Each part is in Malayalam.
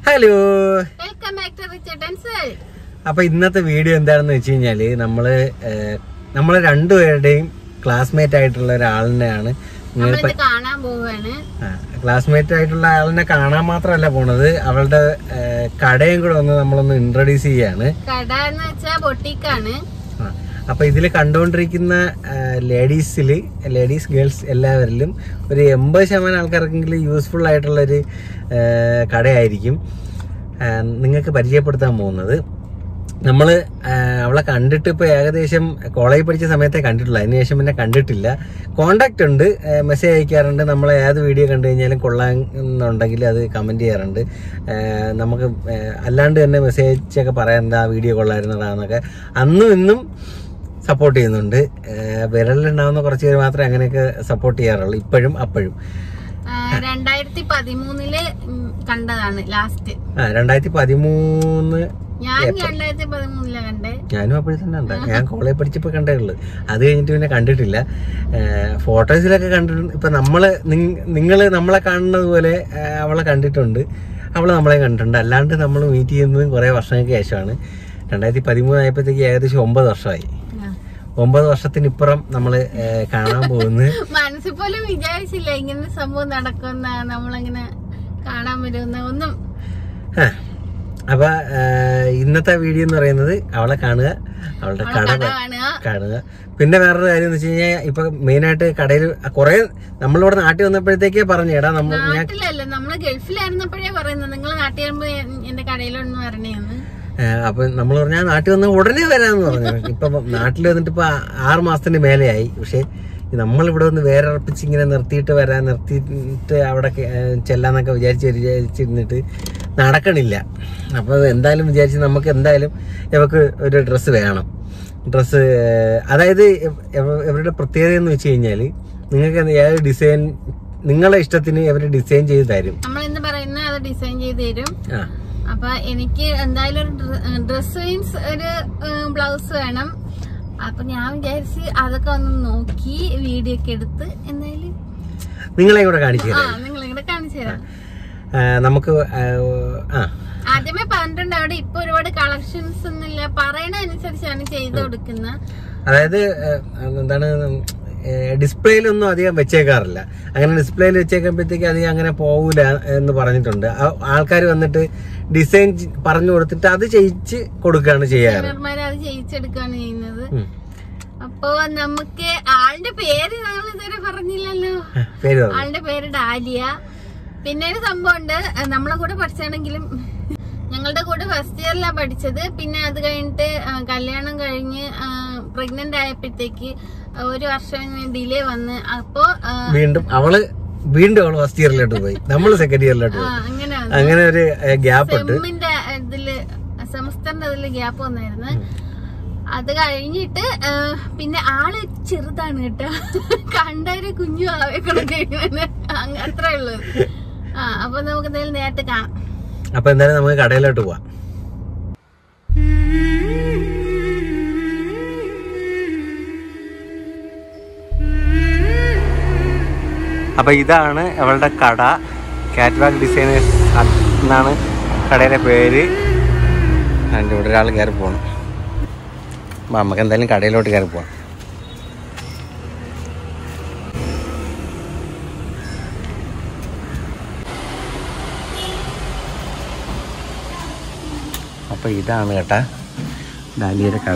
ഹലോ വെൽക്കം ബാക്ക് ടു റിച്ചർഡൻസ് അപ്പൊ ഇന്നത്തെ വീഡിയോ എന്താണെന്ന് വെച്ച് കഴിഞ്ഞാല് നമ്മള് ഏഹ്, നമ്മള് രണ്ടുപേരുടെയും ക്ലാസ്മേറ്റ് ആയിട്ടുള്ള ഒരാളിനെയാണ് നിങ്ങൾ നമ്മളിത് കാണാൻ പോവുകയാണ് ക്ലാസ്മേറ്റ് ആയിട്ടുള്ള ആളിനെ കാണാൻ മാത്രമല്ല പോണത് അവളുടെ ഏഹ്, കടയും കൂടെ ഒന്ന് നമ്മളൊന്ന് ഇൻട്രൊഡ്യൂസ് ചെയ്യാണ് കട എന്ന് വെച്ചാൽ ബൊട്ടിക്കാണ് ആ, അപ്പൊ ഇതിൽ കണ്ടുകൊണ്ടിരിക്കുന്ന ലേഡീസിൽ ലേഡീസ് ഗേൾസ് എല്ലാവരിലും ഒരു എൺപത് ശതമാനം ആൾക്കാർക്കെങ്കിലും യൂസ്ഫുൾ ആയിട്ടുള്ള ഒരു കടയായിരിക്കും ആ, നിങ്ങൾക്ക് പരിചയപ്പെടുത്താൻ പോകുന്നത് നമ്മൾ അവളെ കണ്ടിട്ട് ഇപ്പോൾ ഏകദേശം കോളേജിൽ പഠിച്ച സമയത്തെ കണ്ടിട്ടുള്ളൂ അതിനുശേഷം പിന്നെ കണ്ടിട്ടില്ല കോണ്ടാക്ട് ഉണ്ട് മെസ്സേജ് അയക്കാറുണ്ട് നമ്മൾ ഏത് വീഡിയോ കണ്ടു കഴിഞ്ഞാലും കൊള്ളാമെന്നുണ്ടെങ്കിൽ അത് കമൻറ്റ് ചെയ്യാറുണ്ട് ആ, നമുക്ക് ആ, അല്ലാണ്ട് തന്നെ മെസ്സേജ് ഒക്കെ പറയാറുണ്ട് ആ വീഡിയോ കൊള്ളായിരുന്നതാന്നൊക്കെ അന്നും ഇന്നും സപ്പോർട്ട് ചെയ്യുന്നുണ്ട് ആ, വിരലിലുണ്ടാവുന്ന കുറച്ച് പേര് മാത്രമേ അങ്ങനെയൊക്കെ സപ്പോർട്ട് ചെയ്യാറുള്ളൂ ഇപ്പോഴും അപ്പോഴും ആ, രണ്ടായിരത്തി പതിമൂന്നില് ഉം, കണ്ടതാണ് ലാസ്റ്റ് ആ രണ്ടായിരത്തി പതിമൂന്ന് ഞാൻ രണ്ടായിരത്തി പതിമൂന്നിലാ കണ്ടേ ഞാനും അപ്പോഴും തന്നെ ഉണ്ട് ഞാൻ കോളേജ് പഠിച്ചപ്പോൾ കണ്ടേ ഉള്ളു അത് കഴിഞ്ഞിട്ട് പിന്നെ കണ്ടിട്ടില്ല ഫോട്ടോസിലൊക്കെ കണ്ടിട്ടുണ്ട് ഇപ്പൊ നമ്മള് നിങ്ങൾ നമ്മളെ കാണുന്നത് പോലെ ആ, അവളെ കണ്ടിട്ടുണ്ട് അവള് നമ്മളെ കണ്ടിട്ടുണ്ട് അല്ലാണ്ട് നമ്മൾ മീറ്റ് ചെയ്യുന്നത് കുറെ വർഷങ്ങൾക്ക് ശേഷമാണ് രണ്ടായിരത്തി പതിമൂന്ന് ആയപ്പോഴത്തേക്ക് ഏകദേശം ഒമ്പത് വർഷമായി ആ. ഒമ്പത് വർഷത്തിനിപ്പുറം നമ്മൾ കാണാൻ പോകുന്നത് മനസ്സിൽ പോലും വിചാരിച്ചില്ല ഇങ്ങനെ സംഭവം നടക്കുന്ന നമ്മളങ്ങനെ കാണാൻ വരുന്ന ഒന്നും ആ, അപ്പൊ ആ, ഇന്നത്തെ വീഡിയോ എന്ന് പറയുന്നത് അവളെ കാണുക അവളുടെ അവളെ കട കട കാണുക കാണുക പിന്നെ വേറൊരു കാര്യം എന്ന് വെച്ച് കഴിഞ്ഞാൽ ഇപ്പൊ മെയിൻ ആയിട്ട് കടയിൽ കുറെ നമ്മളിവിടെ നാട്ടിൽ വന്നപ്പോഴത്തേക്കേ പറഞ്ഞു എടാ നമ്മൾ ഞാൻ നാട്ടിലല്ല നമ്മള് ഗൾഫിലായിരുന്നപ്പോഴേ പറയുന്നത് നിങ്ങൾ നാട്ടിൽ വരുമ്പോ എൻ- എന്റെ കടയിലൊന്നും വരണേന്ന് ആ, അപ്പൊ നമ്മൾ പറഞ്ഞാൽ നാട്ടിൽ വന്ന ഉടനെ വരാന്ന് പറഞ്ഞു ഇപ്പൊ നാട്ടിൽ വന്നിട്ട് ഇപ്പൊ ആറ് മാസത്തിന് മേലെയായി പക്ഷെ നമ്മളിവിടെ വന്ന് വേറെ ഉറപ്പിച്ച് ഇങ്ങനെ നിർത്തിയിട്ട് വരാൻ നിർത്തിയിട്ട് അവിടെ കെ- ഏ, ചെല്ലാന്നൊക്കെ വിചാരിച്ച് വിചാരിച്ചിരുന്നിട്ട് നടക്കണില്ല അപ്പൊ എന്തായാലും വിചാരിച്ച് നമുക്ക് എന്തായാലും ഇവക്ക് ഒരു ഡ്രസ്സ് വേണം ഡ്രസ്സ് അതായത് ഇവ- ഇവ- ഇവരുടെ പ്രത്യേകത എന്ന് വെച്ച് കഴിഞ്ഞാല് നിങ്ങൾക്ക് ഏത് ഡിസൈൻ നിങ്ങളെ ഇഷ്ടത്തിന് ഇവര് ഡിസൈൻ ചെയ്ത് തരും നമ്മൾ എന്ത് പറയുന്ന അത് ഡിസൈൻ ചെയ്ത് തരും ആ അപ്പൊ എനിക്ക് എന്തായാലും ഒരു ഡ്രസ് മീൻസ് ഒരു ബ്ലൗസ് വേണം അപ്പൊ ഞാൻ വിചാരിച്ച് അതൊക്കെ ഒന്ന് നോക്കി വീഡിയോ ഒക്കെ എടുത്ത് എന്തായാലും നിങ്ങളെ കൂടെ കാണിച്ചു ആ തരാം നിങ്ങൾ ഇങ്ങനെ കാണിച്ചു തരാം ആ, നമുക്ക് ആ, ആ ആദ്യമേ പറഞ്ഞിട്ടുണ്ട് അവിടെ ഇപ്പൊ ഒരുപാട് കളക്ഷൻസ് ഒന്നുമില്ല പറയണ അനുസരിച്ചാണ് ചെയ്ത് കൊടുക്കുന്നത് അതായത് ഏഹ്, എന്താണ് ഡിസ്പ്ലേയിലൊന്നും അധികം വെച്ചേക്കാറില്ല അങ്ങനെ ഡിസ്പ്ലേയിൽ വെച്ചേക്കുമ്പോഴത്തേക്ക് അധികം അങ്ങനെ പോകൂല എന്ന് പറഞ്ഞിട്ടുണ്ട് ആൾക്കാർ വന്നിട്ട് ഡിസൈൻ പറഞ്ഞു കൊടുത്തിട്ട് അത് ചെയ്യിച്ച് കൊടുക്കുകയാണ് ചെയ്യാറ് ടൈലർമാര് അത് ചെയ്യിച്ചെടുക്കുകയാണ് ചെയ്യുന്നത് ഉം. അപ്പൊ നമുക്ക് ആളുടെ പേര് നമ്മൾ ഇതുവരെ പറഞ്ഞില്ലല്ലോ പേര് പറഞ്ഞു ആളുടെ പേര് ഡാലിയ പിന്നെ ഒരു സംഭവമുണ്ട് അഹ് നമ്മളെ കൂടെ പഠിച്ചാണെങ്കിലും ഞങ്ങളുടെ കൂടെ ഫസ്റ്റ് ഇയറിലാണ് പഠിച്ചത് പിന്നെ അത് കഴിഞ്ഞിട്ട് അഹ് കല്യാണം കഴിഞ്ഞ് പ്രഗ്നന്റ് ആയപ്പോഴത്തേക്ക് ഒരു വർഷം ഡിലേ വന്ന് അപ്പോ അഹ് വീണ്ടും അവള് വീണ്ടും അവള് ഫസ്റ്റ് ഇയറിലോട്ട് പോയി നമ്മൾ സെക്കൻഡ് ഇയറിലോട്ട് ആ, പോയി അങ്ങനെ അങ്ങനെ ഒരു ഗ്യാപ്പ് ഉണ്ട് സെമ്മിന്റെ ഇതില് സെമസ്റ്ററിന്റെ അതില് ഗ്യാപ്പ് വന്നായിരുന്നു അത് കഴിഞ്ഞിട്ട് അഹ് പിന്നെ ആള് ചെറുതാണ് കേട്ടോ കണ്ടൊരു കുഞ്ഞു ആവെ കിടക്കുന്ന അത്രേ ഉള്ളൂ ആ അപ്പൊ നമുക്ക് എന്തായാലും നേരത്തെ കാണാം അപ്പൊ എന്തായാലും നമുക്ക് കടയിലോട്ട് പോവാം അപ്പൊ ഇതാണ് അവളുടെ കട കാറ്റ്വാക്ക് ഡിസൈനേഴ്സ് എന്നാണ് കടയുടെ പേര് അതിൻ്റെ ഇവിടെ ഒരാൾ കയറി പോകണം അപ്പൊ നമുക്ക് എന്തായാലും കടയിലോട്ട് കയറി പോവാം അപ്പൊ ഇതാണ് കേട്ടാ ഡാലിയുടെ കട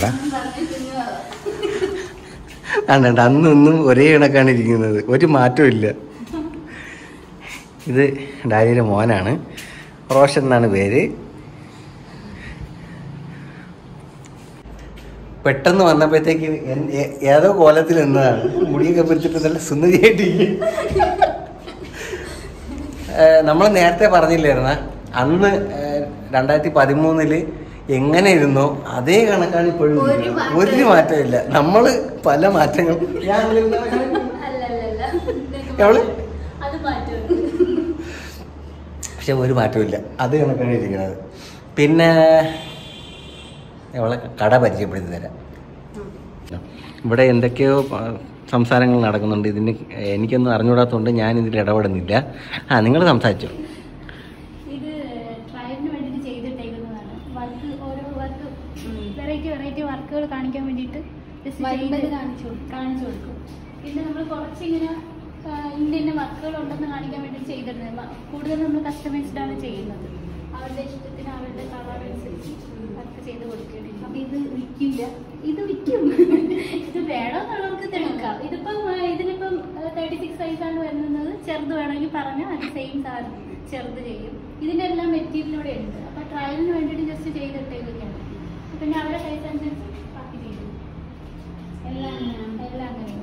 ആണ്ടണ്ട അന്നും ഇന്നും ഒരേ കണക്കാണ് ഇരിക്കുന്നത് ഒരു മാറ്റവും ഇല്ല ഇത് ഡാലിയുടെ മോനാണ് റോഷൻ എന്നാണ് പേര് പെട്ടെന്ന് വന്നപ്പോഴത്തേക്ക് എൻ- ഏ- ഏതോ കോലത്തിൽ നിന്നതാണ് മുടിയൊക്കെ പിടിച്ചിട്ട് നല്ല സുന്ദരിയായിട്ട് നമ്മൾ നേരത്തെ പറഞ്ഞില്ലായിരുന്ന അന്ന് ഏഹ്, രണ്ടായിരത്തി പതിമൂന്നില് എങ്ങനെ ഇരുന്നോ അതേ കണക്കാണ് ഇപ്പോഴും ഇരിക്കുന്നത്. ഒരു മാറ്റമില്ല നമ്മള് പല മാറ്റങ്ങൾ ഞാൻ അങ്ങനെ ഇരുന്ന- എവള് പക്ഷെ ഒരു മാറ്റമില്ല അത് കണക്കാണ് ഇരിക്കുന്നത് പിന്നെ അവളെ കട പരിചയപ്പെടുത്തി തരാം ഇവിടെ എന്തൊക്കെയോ പ- സംസാരങ്ങൾ നടക്കുന്നുണ്ട് ഇതിന് എനിക്കൊന്നും അറിഞ്ഞുകൂടാത്തതുകൊണ്ട് ഞാൻ ഇതിൽ ഇടപെടുന്നില്ല ആ നിങ്ങൾ സംസാരിച്ചോ ഇത് ട്രയലിന് വേണ്ടിയിട്ട് ചെയ്തിട്ടേക്കുന്നതാണ് വർക്ക് ഓരോ വർക്ക് വെറൈറ്റി വെറൈറ്റി വർക്കുകൾ കാണിക്കാൻ വേണ്ടിയിട്ട് just വരുമ്പത് ചെയ്ത് കാണിച്ചു കൊടുക്കും. കാണിച്ചു കൊടുക്കും പിന്നെ നമ്മൾ കുറച്ചിങ്ങനെ ആ, ഇന്ന ഇന്ന വർക്കുകൾ ഉണ്ടെന്ന് കാണിക്കാൻ വേണ്ടി ചെയ്തിരുന്നത് കൂടുതൽ നമ്മൾ കസ്റ്റമൈസ്ഡ് ആണ് ചെയ്യുന്നത് അവരുടെ ഇഷ്ടത്തിന് അവരുടെ കളർ അനുസരിച്ച് വർക്ക് ചെയ്ത് കൊടുക്കുകയാണ് അപ്പൊ ഇത് വിൽക്കില്ല ഇത് വിൽക്കും ഇത് വേണമെന്നുള്ളവർക്ക് തെടുക്കാം ഇതിപ്പം ആ, ഇതിനിപ്പം തേർട്ടി സിക്സ് സൈസാണ് വരുന്നത് ചെറുത് വേണമെങ്കിൽ പറഞ്ഞാൽ അത് സെയിം സാധനം ചെറുത് ചെയ്യും ഇതിൻ്റെ എല്ലാം മെറ്റീരിയൽ ഇവിടെ ഉണ്ട് അപ്പോൾ ട്രയലിന് വേണ്ടിയിട്ട് ജസ്റ്റ് ചെയ്തിട്ടേക്കൊക്കെയാണ് പിന്നെ അവരുടെ സൈസ് അനുസരിച്ച് ബാക്കി ചെയ്യും എല്ലാം അങ്ങനെയാണ്. എല്ലാം അങ്ങനെയാണ്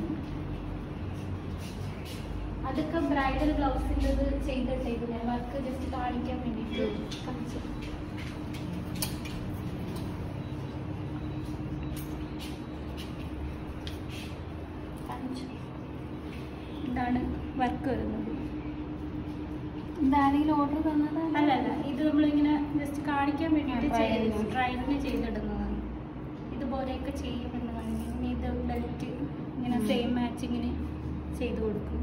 അതൊക്കെ ബ്രൈഡൽ ബ്ലൗസിൻ്റെത് ചെയ്തിട്ടേക്കുന്നത് വർക്ക് ജസ്റ്റ് കാണിക്കാൻ വേണ്ടിയിട്ട് കാണിച്ചു കാണിച്ചു ഇതാണ് വർക്ക് വരുന്നത് ഇതാരെങ്കിലും ഓർഡർ തന്നതാണ് അല്ല അല്ല ഇത് നമ്മളിങ്ങനെ ജസ്റ്റ് കാണിക്കാൻ വേണ്ടിയിട്ട് ആ, trial ചെയ്യുന്നു ന്. ട്രയലിന് ചെയ്തിടുന്നതാണ് ഇതുപോലെയൊക്കെ ചെയ്യുമെന്ന് കാണിക്കും ഇനി ഇത് ബെൽറ്റ് ഇങ്ങനെ സെയിം മാച്ചിങ്ങിന് ചെയ്ത് കൊടുക്കും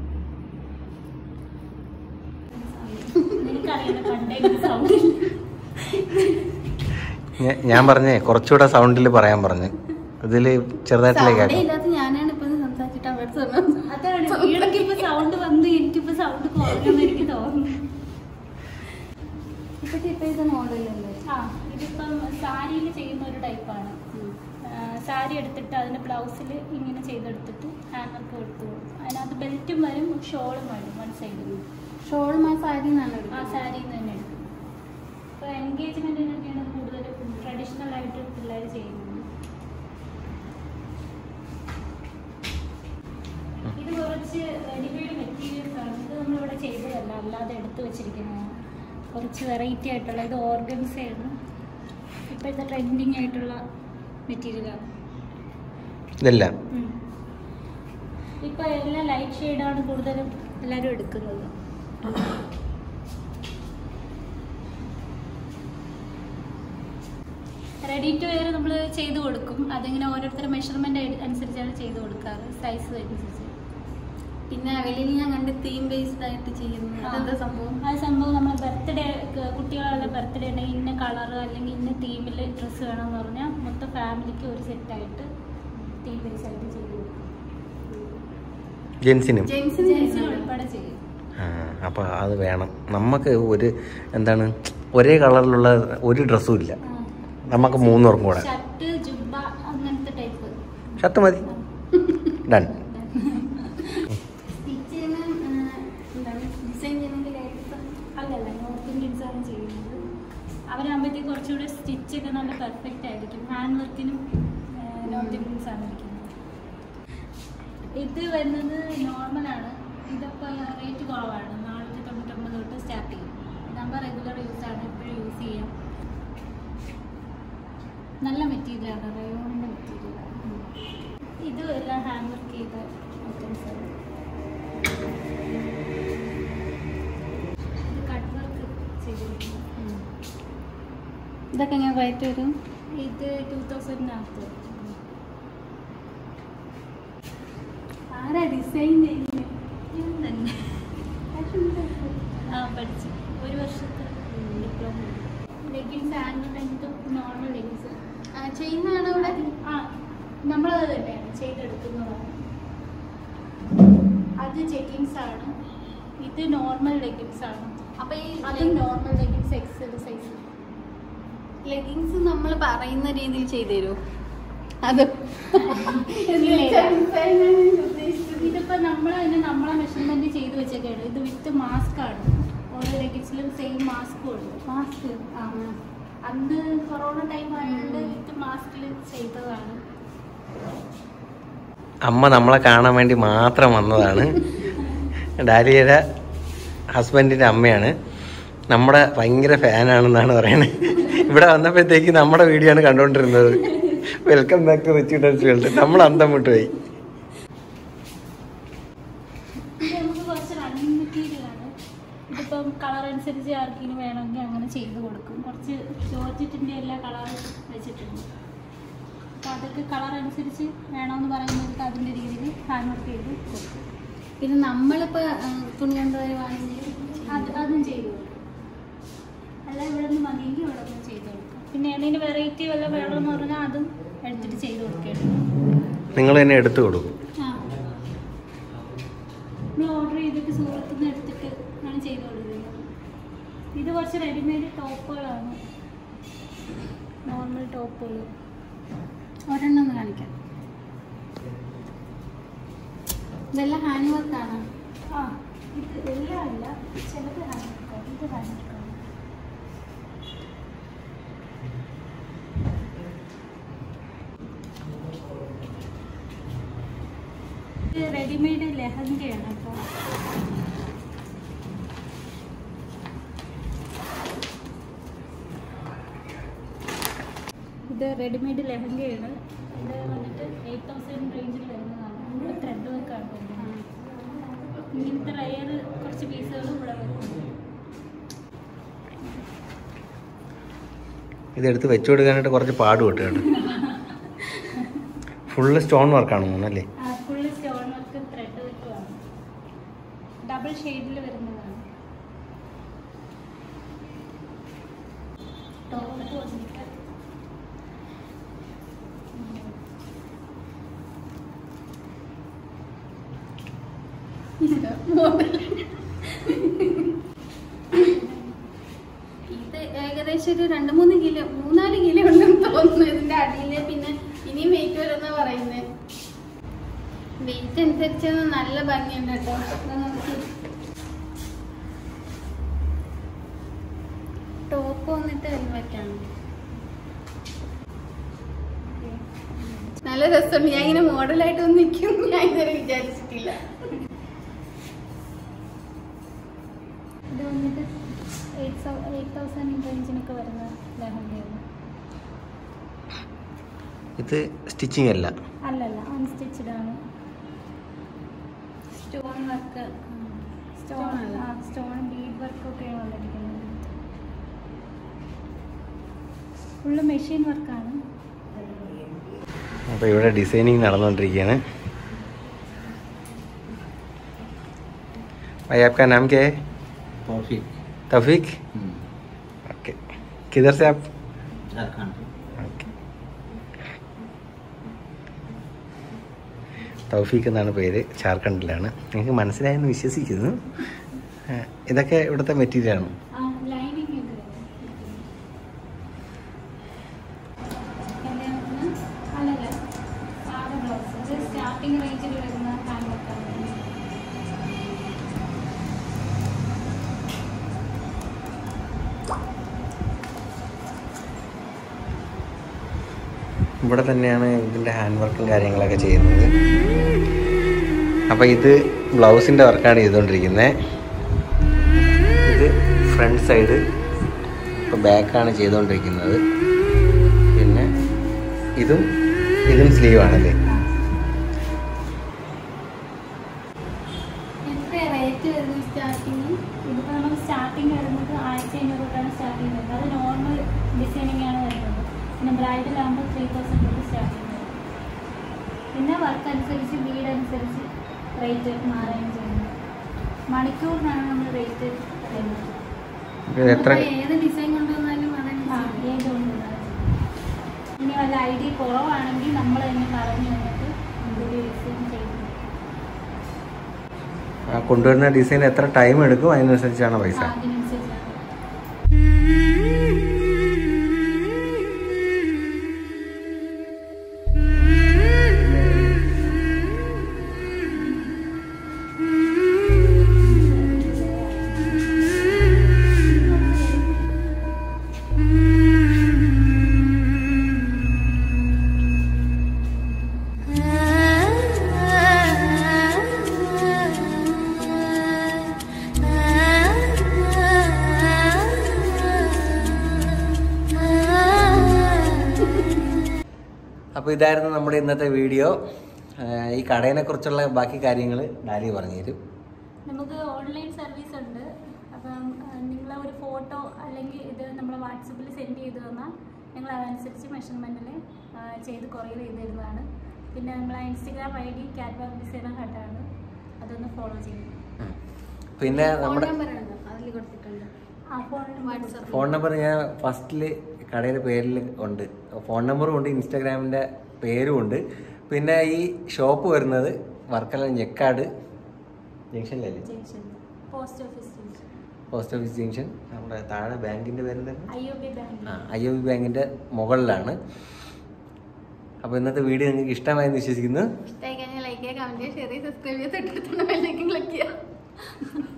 എനിക്കറിയാം പണ്ടേ സൗണ്ട് ഞ- ഞാൻ പറഞ്ഞേ കുറച്ചുകൂടെ സൗണ്ടിൽ പറയാൻ പറഞ്ഞു ഇതിൽ ചെറുതായിട്ടില്ലേ സൗണ്ടേ കേൾക്കാം ഇല്ലാത്ത ഞാനാണ് ഇപ്പൊ ഇത് സംസാരിച്ചിട്ട് അവിടെ ചെന്നു അതാണ് വീടൊക്കെ ഇപ്പൊ സൗണ്ട് വന്ന് എനിക്കിപ്പോ സൗണ്ട് കുറഞ്ഞെന്ന് എനിക്ക് തോന്നുന്നു ഇപ്പൊ ഇപ്പൊ ഇത് മോഡലല്ലേ ആ ഇതിപ്പം സാരിയിൽ ചെയ്യുന്ന ഒരു ടൈപ്പാണ് സാരി എടുത്തിട്ട് അതിൻ്റെ ബ്ലൗസിൽ ഇങ്ങനെ ചെയ്തെടുത്തിട്ട് ഹാൻഡ് വർക്ക് കൊടുത്തു കൊടുക്കും അതിനകത്ത് ബെൽറ്റും വരും ഷോളും വരും വൺ സൈഡിൽ ഷോളും ആ സാരി എന്നാണ് ആ എടുക്കുന്നത് സാരിയിൽ നിന്ന് തന്നെ എടുക്കും ഇപ്പോൾ എൻഗേജ്മെൻറ്റിനൊക്കെയാണ് കൂടുതലും ട്രഡീഷണൽ ആയിട്ട് പിള്ളേർ ചെയ്യുന്നത് ഇത് കുറച്ച് റെഡിമെയ്ഡ് മെറ്റീരിയൽസ് ആണ് ഇത് നമ്മളിവിടെ ചെയ്തതല്ല അല്ലാതെ എടുത്തു വെച്ചിരിക്കുന്നതാണ് കുറച്ച് വെറൈറ്റി ആയിട്ടുള്ള ഇത് ഓർഗൻസ് ആണ് ഇപ്പോഴത്തെ ട്രെൻഡിങ് ആയിട്ടുള്ള മെറ്റീരിയലാണ് ഇതെല്ലാം ഇപ്പോൾ എല്ലാം ലൈറ്റ് ഷെയ്ഡാണ് കൂടുതലും എല്ലാവരും എടുക്കുന്നത് റെഡി ടു വെയർ നമ്മൾ ചെയ്ത് കൊടുക്കും അതിങ്ങനെ ഓരോരുത്തരുടെ മെഷർമെന്റ് അനുസരിച്ചാണ് ചെയ്ത് കൊടുക്കാറ് സൈസ് അനുസരിച്ച് പിന്നെ വെളിയിൽ ഞാൻ കണ്ട് തീം ബേസ്ഡ് ആയിട്ട് ചെയ്യുന്നു അതെന്താ സംഭവം ആ സംഭവം നമ്മൾ ബർത്ത്ഡേ കുട്ടികളുടെ ബർത്ത്ഡേ ഉണ്ടെങ്കിൽ ഇന്ന കളർ അല്ലെങ്കിൽ ഇന്ന തീമിൽ ഡ്രസ്സ് വേണമെന്ന് പറഞ്ഞാൽ മൊത്തം ഫാമിലിക്ക് ഒരു സെറ്റായിട്ട് തീം ബേസ് ആയിട്ട് ചെയ്ത് കൊടുക്കും ജെൻസിനും ജെയിംസിന് ജെൻസിന് ചെയ്യുന്നുണ്ടോ? ഉൾപ്പെടെ ചെയ്യും ആ അപ്പോൾ അത് വേണം നമുക്ക് ഒരു എന്താണ് ഒരേ കളറിലുള്ള ഒരു ഡ്രസ്സും ഇല്ല ആ. നമുക്ക് മൂന്നുപേർക്കും കൂടെ ഷർട്ട് ജുബ്ബ അങ്ങനത്തെ ടൈപ്പ് ഷർട്ട് മതി ഡൺ സ്റ്റിച്ച് ചെയ്യുന്ന ആ, എന്താണ് ഡിസൈൻ ചെയ്യുന്നതിന്റെ ലേറ്റസ്റ്റ് അല്ലല്ല നോർത്ത് ഇന്ത്യൻസ് ആണ് ചെയ്യുന്നത് അവരാകുമ്പോഴത്തേക്ക് കുറച്ചുകൂടെ സ്റ്റിച്ച് ഒക്കെ നല്ല പെർഫെക്റ്റ് ആയിരിക്കും ഹാൻഡ് വർക്കിനും നോർത്ത് ഇന്ത്യൻസ് ആണ് ഇരിക്കുന്നത് ഇത് വരുന്നത് നോർമലാണ് ഇതൊക്കെ റേറ്റ് കുറവാണ് നാനൂറ്റി തൊണ്ണൂറ്റൊമ്പത് തൊട്ട് സ്റ്റാർട്ട് ചെയ്യും ഇതാകുമ്പോൾ റെഗുലർ യൂസ് ആണ് എപ്പോഴും യൂസ് ചെയ്യാം നല്ല മെറ്റീരിയലാണ് റയോണിൻ്റെ മെറ്റീരിയലാണ് ഇത് എല്ലാം ഹാൻഡ് വർക്ക് ചെയ്ത ഐറ്റംസ് ആണ് ഇത് കട്ട് വർക്ക് ചെയ്തിരിക്കുന്നു ഇതൊക്കെ എങ്ങനെ റേറ്റ് വരും ഇത് ടൂ തൗസൻഡിനകത്ത് ആരാ ഡിസൈൻ ചെയ്യുന്നത് ഞാൻ തന്നെ ആ പഠിച്ചു ഒരു വർഷത്തെ ഡിപ്ലോമ ലെഗിൻസ് ആൻഡ് ലെങ്ത്തും നോർമൽ ലെഗിൻസ് ചെയ്യുന്നതാണ് ഇവിടെ ആ നമ്മളത് തന്നെയാണ് ചെയ്തെടുക്കുന്നതാണ് അത് ജെഗിൻസ് ആണ് ഇത് നോർമൽ ലെഗിൻസ് ആണ് അപ്പൊ ഈ അത് normal leggings XL size leggings നമ്മൾ പറയുന്ന രീതിയിൽ ചെയ്തു തരുമോ അത് ഇതിപ്പോ നമ്മൾ തന്നെ നമ്മളെ മെഷർമെന്റ് ചെയ്ത് വെച്ചൊക്കെയാണ് ഇത് വിത്ത് മാസ്ക് ആണ് ഓരോ ലെഗിൻസിലും സെയിം മാസ്കും ഉണ്ട് മാസ്ക് ആ. അന്ന് കൊറോണ ടൈം ആയതുകൊണ്ട് വിത്ത് മാസ്കിൽ ചെയ്തതാണ് അമ്മ നമ്മളെ കാണാൻ വേണ്ടി മാത്രം വന്നതാണ് ഡാലിയയുടെ ഹസ്ബൻഡിൻ്റെ അമ്മയാണ് നമ്മുടെ ഭയങ്കര ഫാനാണെന്നാണ് പറയുന്നത് ഇവിടെ വന്നപ്പോഴത്തേക്ക് നമ്മുടെ വീഡിയോ ആണ് കണ്ടുകൊണ്ടിരുന്നത് welcome back to rich dens world നമ്മൾ അന്തം വിട്ടുപോയി ഇത് നമുക്ക് കുറച്ച് റണ്ണിങ് മെറ്റീരിയൽ ആണ് ഇതിപ്പം കളർ അനുസരിച്ച് ആർക്കെങ്കിലും വേണമെങ്കിൽ അങ്ങനെ ചെയ്ത് കൊടുക്കും കുറച്ച് ജോർജറ്റിൻ്റെ എല്ലാ കളറും വെച്ചിട്ടുണ്ട് അപ്പോൾ അതൊക്കെ കളർ അനുസരിച്ച് വേണമെന്ന് പറയുന്നത് അതിൻ്റെ രീതിയിൽ ഹാൻഡ് വർക്ക് ചെയ്ത് കൊടുക്കും പിന്നെ നമ്മളിപ്പോ ആ, തുണി കൊണ്ടുവരുവാണെങ്കിൽ അത് അതും ചെയ്തു കൊടുക്കും അല്ല ഇവിടെ നിന്ന് മതിയെങ്കിൽ അവിടെ ഒന്ന് ചെയ്ത് കൊടുക്കാം പിന്നെ ഏതെങ്കിലും വെറൈറ്റി വല്ല വേണമെന്ന് പറഞ്ഞാൽ അതും എടുത്തിട്ട് ചെയ്ത് കൊടുക്കേണ്ടി നിങ്ങൾ തന്നെ എടുത്തു കൊടുക്കും ആ നമ്മൾ ഓർഡർ ചെയ്തിട്ട് സൂറത്തിൽ നിന്ന് എടുത്തിട്ട് ആണ് ചെയ്ത് കൊടുക്കുന്നത് ഇത് കുറച്ച് റെഡിമെയ്ഡ് ടോപ്പുകളാണ് നോർമൽ ടോപ്പുകൾ ഒരെണ്ണം ഒന്ന് കാണിക്കാം ഇതെല്ലാം ഹാൻഡ് വർക്കാണ് ആ ഇത് എല്ലാം അല്ല ചിലത് ഹാൻഡ് വർക്കാണ് ഇത് ഹാൻഡ് വർക്കാണ് ഇത് റെഡിമെയ്ഡ് ലെഹങ്കയാണ് അപ്പോൾ ഇത് റെഡിമെയ്ഡ് ലെഹങ്കയാണ് ഇത് വന്നിട്ട് എയ്റ്റ് തൗസൻഡ് റേഞ്ചിൽ വരുന്നതാണ് ഇവിടെ ത്രെഡ് വർക്കാണ് വരുന്നത് ഇങ്ങനത്തെ റയർ കുറച്ച് പീസുകളും ഇവിടെ വരുന്നുണ്ട് ഇതെടുത്ത് വെച്ചു കൊടുക്കാനായിട്ട് കുറച്ച് പാട് വിട്ടു കേട്ടോ ഫുള്ള് സ്റ്റോൺ വർക്കാണ് തോന്നുന്നല്ലേ ഫുള്ള് സ്റ്റോൺ വർക്ക് ത്രെഡ് വർക്കുമാണ് ഡബിൾ ഷെയ്ഡിൽ വരുന്നതാണ് ടോപ്പ് വന്നിട്ട് ഇത് ഏകദേശം ഒരു രണ്ട് മൂന്ന് കിലോ മൂന്നാല് കിലോ ഉണ്ടെന്ന് തോന്നുന്നു ഇതിന്റെ അടിയില് പിന്നെ ഇനിയും വെയിറ്റ് വരുമെന്നാ പറയുന്നത് വെയിറ്റ് അനുസരിച്ച് നല്ല ഭംഗിയുണ്ട് കേട്ടോ ഇത് നോക്ക്. ടോപ്പ് വന്നിട്ട് വെൽവെറ്റാണ് നല്ല രസമുണ്ട് ഞാൻ ഇങ്ങനെ മോഡലായിട്ട് ഒന്ന് നിൽക്കും ഞാൻ ഇതുവരെ വിചാരിച്ചിട്ടില്ല ഇത് വന്നിട്ട് എയ്റ്റ് എയ്റ്റ് തൗസൻഡ് റേഞ്ചിനൊക്കെ വരുന്ന ലെഹങ്കയാണ് ഇത് സ്റ്റിച്ചിങ് അല്ല അല്ലല്ല അൺസ്റ്റിച്ചഡ് ആണ് സ്റ്റോൺ വർക്ക് സ്റ്റോൺ ആ സ്റ്റോൺ ബീഡ് വർക്കൊക്കെയാണ് വന്നിരിക്കുന്നത് ഫുള്ള് മെഷീൻ വർക്കാണ് അപ്പോൾ ഇവിടെ ഡിസൈനിങ് നടന്നുകൊണ്ടിരിക്കുകയാണ് भाई आपका नाम क्या है तौफीक तौफीक ओके किधर से आप झारखंड ഓക്കെ തൗഫീഖ് എന്നാണ് പേര് ജാർഖണ്ഡിലാണ് നിങ്ങൾക്ക് മനസ്സിലായെന്ന് വിശ്വസിക്കുന്നു ആ, ഇതൊക്കെ ഇവിടുത്തെ മെറ്റീരിയലാണ് ആ ലൈനിങ് ഒക്കെ കല്യാണത്തിന് അല്ലല്ല സാധാ ബ്ലൗസ് ഇത് സ്റ്റാർട്ടിങ് റേഞ്ചിൽ വരുന്ന ഹാൻഡ് വർക്കാണ് ഇവിടെ തന്നെയാണ് ഇതിൻ്റെ ഹാൻഡ് വർക്കും കാര്യങ്ങളൊക്കെ ചെയ്യുന്നത് അപ്പോൾ ഇത് ബ്ലൗസിൻ്റെ വർക്കാണ് ചെയ്തുകൊണ്ടിരിക്കുന്നത് ഇത് ഫ്രണ്ട് സൈഡ് ഇപ്പോൾ ബാക്കാണ് ചെയ്തുകൊണ്ടിരിക്കുന്നത് പിന്നെ ഇതും ഇതും സ്ലീവാണല്ലേ എത്ര റേറ്റ് വരുന്നത് സ്റ്റാർട്ടിങ് ഇതിപ്പോൾ നമ്മൾ സ്റ്റാർട്ടിങ് വരുന്നത് ആയിരത്തി അഞ്ഞൂറ് തൊട്ടാണ് സ്റ്റാർട്ടിങ് വരുന്നത് അത് നോർമൽ ഡിസൈനിങ് ആണ് വരുന്നത് പിന്നെ ബ്രൈഡൽ ആകുമ്പോൾ ത്രീ തൗസൻഡ് തൊട്ട് സ്റ്റാർട്ടിങ് വരും പിന്നെ വർക്ക് അനുസരിച്ച് വീട് അനുസരിച്ച് റേറ്റ് മാറുകയും ചെയ്യുന്നത് മണിക്കൂറിനാണ് നമ്മൾ റേറ്റ് തരുന്നത് ഇത് എത്ര ഏത് ഡിസൈൻ കൊണ്ടുവന്നാലും ആ അതനുസരിച്ച് ഏതുകൊണ്ട് ഇനി വല്ല ഐഡിയ കുറവാണെങ്കിൽ നമ്മൾ തന്നെ പറഞ്ഞു തന്നിട്ട് പുതിയ ഡിസൈൻ ചെയ്തു ആ കൊണ്ടുവരുന്ന ഡിസൈൻ എത്ര ടൈം എടുക്കും അതിനനുസരിച്ചാണ് പൈസ ആ, അതിനനുസരിച്ചാണ് അപ്പോൾ ഇതായിരുന്നു നമ്മുടെ ഇന്നത്തെ വീഡിയോ ഈ കടയിനെ കുറിച്ചുള്ള ബാക്കി കാര്യങ്ങൾ ഡാലി പറഞ്ഞു തരും നമുക്ക് ഓൺലൈൻ സർവീസ് ഉണ്ട് അപ്പം നിങ്ങൾ ഒരു ഫോട്ടോ അല്ലെങ്കിൽ ഇത് നമ്മൾ വാട്സപ്പിൽ സെൻഡ് ചെയ്ത് തന്നാൽ ഞങ്ങൾ അതനുസരിച്ച് മെഷർമെൻറ്റിൽ ചെയ്ത് കൊറിയർ ചെയ്ത് തരുന്നതാണ് പിന്നെ നമ്മളെ Instagram I D catwalk designer ഹട്ടാണ് അതൊന്ന് ഫോളോ ചെയ്യും പിന്നെ ഫോൺ നമ്മുടെ നമ്പർ ഉണ്ടോ അതിൽ കൊടുത്തിട്ടുണ്ട് ആ ഫോണിൽ വാട്സപ്പ് ഫോൺ നമ്പർ ഞാൻ ഫസ്റ്റിൽ കടയുടെ പേരിൽ ഉണ്ട് ഫോൺ നമ്പറും ഉണ്ട് ഇൻസ്റ്റാഗ്രാമിൻ്റെ പേരും ഉണ്ട് പിന്നെ ഈ ഷോപ്പ് വരുന്നത് വർക്കല ഞെക്കാട് ജംഗ്ഷനിലല്ലേ junction post office junction post office junction നമ്മുടെ താഴെ ബാങ്കിൻ്റെ പേരെന്താണ് ഐ ഒ ബി ബാങ്ക് ആ ഐ ഒ ബി ബാങ്കിൻ്റെ മുകളിലാണ് അപ്പോൾ ഇന്നത്തെ വീഡിയോ നിങ്ങൾക്ക് ഇഷ്ടമായെന്ന് വിശ്വസിക്കുന്നു ഇഷ്ടമായി കഴിഞ്ഞാൽ ലൈക്ക് ചെയ്യുക കമന്റ് ചെയ്യുക ഷെയർ ചെയ്യുക സബ്സ്ക്രൈബ് ചെയ്യുക തൊട്ടടുത്തുള്ള ബെല്ലൈക്കൻ ക്ലിക്ക് ചെയ്യുക